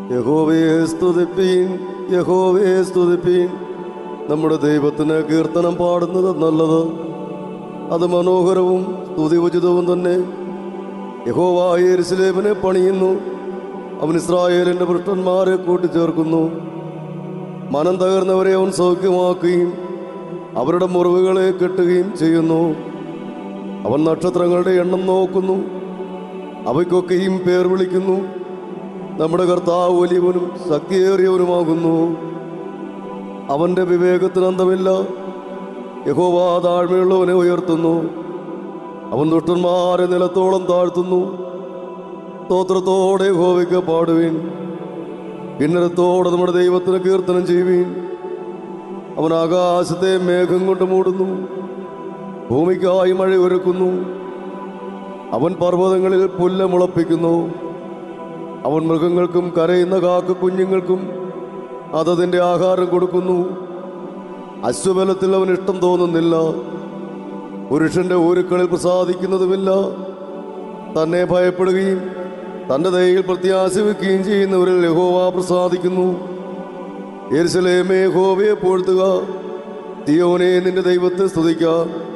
യഹോവയെ സ്തുതിപ്പീൻ യഹോവയെ സ്തുതിപ്പീൻ നമ്മുടെ ദൈവത്തിന് കീർത്തനം പാടുന്നത് നല്ലത് അത് മനോഹരവും സ്തുതി ഉചിതവും തന്നെ യഹോവ യെരുസലേമിനെ പണിയുന്നു അവൻ ഇസ്രായേലിൻ്റെ പുരുഷന്മാരെ കൂട്ടിച്ചേർക്കുന്നു മനം തകർന്നവരെ അവൻ സൗഖ്യമാക്കുകയും അവരുടെ മുറിവുകളെ കെട്ടുകയും ചെയ്യുന്നു അവൻ നക്ഷത്രങ്ങളുടെ എണ്ണം നോക്കുന്നു അവയ്ക്കൊക്കെയും പേർ വിളിക്കുന്നു നമ്മുടെ കർത്താവ് വലിയവനും ശക്തിയേറിയവനുമാകുന്നു അവൻ്റെ വിവേകത്തിന് അന്തമില്ല യഹോവ താഴ്മയുള്ളവനെ ഉയർത്തുന്നു അവൻ ദുഷ്ടന്മാരെ നിലത്തോളം താഴ്ത്തുന്നു സ്തോത്രത്തോടെ യഹോവയ്ക്ക് പാടുവീൻ കിന്നരത്തോടെ നമ്മുടെ ദൈവത്തിന് കീർത്തനം ചെയ്യുവീൻ അവൻ ആകാശത്തെ മേഘം കൊണ്ട് മൂടുന്നു ഭൂമിക്കായി മഴ ഒരുക്കുന്നു അവൻ പർവ്വതങ്ങളിൽ പുല്ല് മുളപ്പിക്കുന്നു അവൻ മൃഗങ്ങൾക്കും കരയുന്ന കാക്ക കുഞ്ഞുങ്ങൾക്കും അതതിൻ്റെ ആഹാരം കൊടുക്കുന്നു അശ്വബലത്തിൽ അവൻ ഇഷ്ടം തോന്നുന്നില്ല പുരുഷന്റെ ഊരുക്കളിൽ പ്രസാദിക്കുന്നതുമില്ല തന്നെ ഭയപ്പെടുകയും തൻ്റെ ദയയിൽ പ്രത്യാശ വെക്കുകയും ചെയ്യുന്നവരിൽ യഹോവ പ്രസാദിക്കുന്നു യെരുസലേമേ യഹോവയെ പോഴ്ത്തുക തിയോനെ നിന്റെ ദൈവത്തെ സ്തുതിക്ക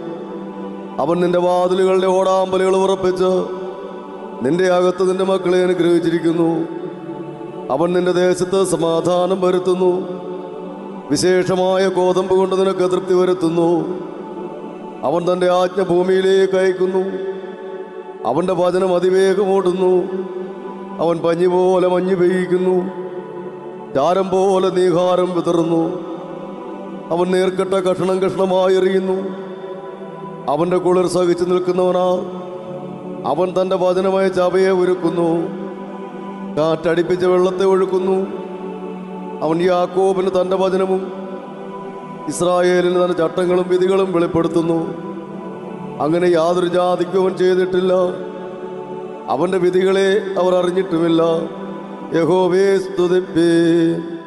അവൻ നിന്റെ വാതിലുകളുടെ ഓടാമ്പലുകൾ ഉറപ്പിച്ച് നിന്റെ അകത്ത് നിന്റെ മക്കളെ അനുഗ്രഹിച്ചിരിക്കുന്നു അവൻ നിന്റെ ദേശത്ത് സമാധാനം വരുത്തുന്നു വിശേഷമായ കോതമ്പ് കൊണ്ട് നിനക്ക് തൃപ്തി വരുത്തുന്നു അവൻ തൻ്റെ ആജ്ഞ ഭൂമിയിലേക്ക് അയക്കുന്നു അവൻ്റെ വചനം അതിവേഗം ഓടുന്നു അവൻ പഞ്ഞി പോലെ മഞ്ഞ് പെയ്യിക്കുന്നു ചാരം പോലെ നീഹാരം വിതറുന്നു അവൻ നേർക്കെട്ട കഷണം കഷണമായി എറിയുന്നു അവൻ്റെ കുളിർ സഹിച്ചു നിൽക്കുന്നവനാ അവൻ തൻ്റെ വചനമായ ചവയെ ഒരുക്കുന്നു കാറ്റടിപ്പിച്ച വെള്ളത്തെ ഒഴുക്കുന്നു അവൻ യാക്കോബിന് തൻ്റെ വചനവും ഇസ്രായേലിന് തന്റെ ചട്ടങ്ങളും വിധികളും വെളിപ്പെടുത്തുന്നു അങ്ങനെ യാതൊരു ജാതിക്കും അവൻ ചെയ്തിട്ടില്ല അവന്റെ വിധികളെ അവർ അറിഞ്ഞിട്ടുമില്ല യഹോവേ സ്തുതിപ്പേ